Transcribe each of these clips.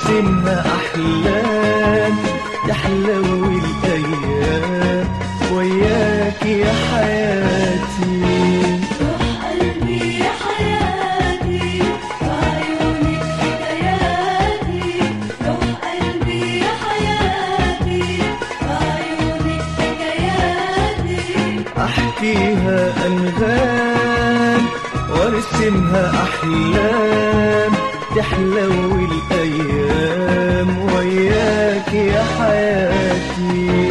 وارسمها أحلام تحلو الأيام وياك يا حياتي روح قلبي يا حياتي وعيونك حكاياتي روح قلبي يا حياتي وعيونك حكاياتي أحكيها أنغام وارسمها أحلام تحلو الأيام وياك يا حياتي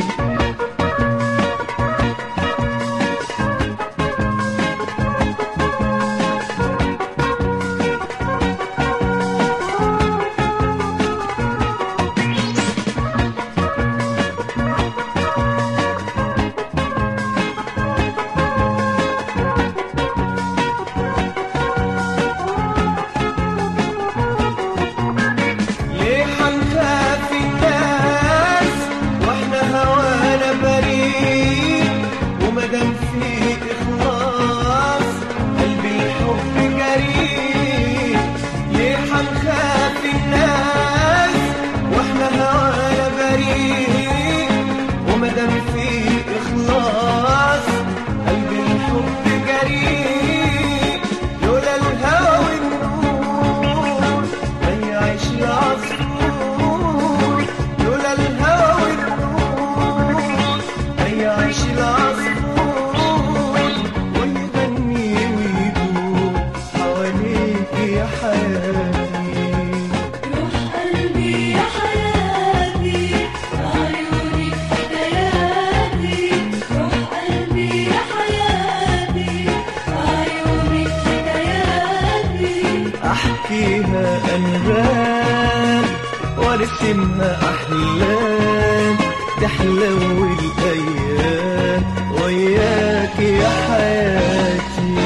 ليه حنخاف الناس واحنا هوانا بريء ومادام في اخلاص قلبي الحب جريء ليه حنخاف الناس واحنا هوانا بريء ومادام في اخلاص قلبي الحب جريء لولا الهوى والنور ما يعيش العصفور لولا الهوى والنور ما يعيش العصفور ويغني ويدور حواليك يا حياتي روح قلبي يا حياتي وعيونك حكاياتي روح قلبي يا حياتي وعيونك حكاياتي أحكيها أنغام وارسمها أحلام تحلو الأيام وياك يا حياتي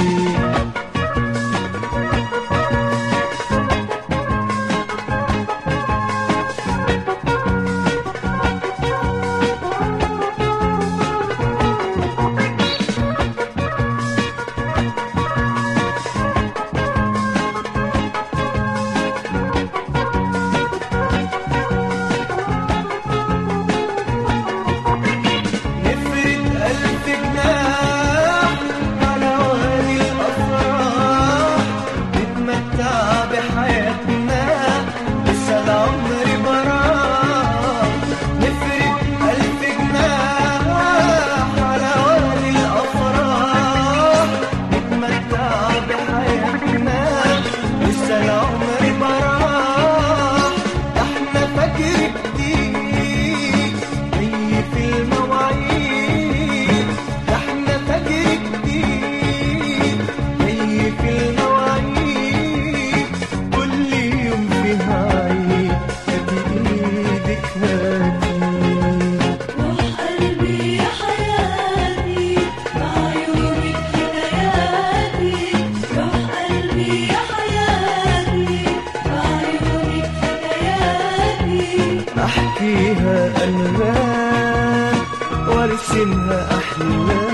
نفرد ألف جناح على وادي الأفراح نتمتع بحياتنا لسه العمر براح نفرد ألف جناح على وادي الأفراح نتمتع بحياتنا لسه العمر براح ده احنا فاكر كتير زي في المواعيد ده احنا فاكر كتير زي في المواعيد كل يوم فيها عيد ادي ايدك هاتي روح قلبي يا حياتي وعيونك حكاياتي روح قلبي يا حياتي وعيونك حكاياتي احكيها انغام وارسمها احلام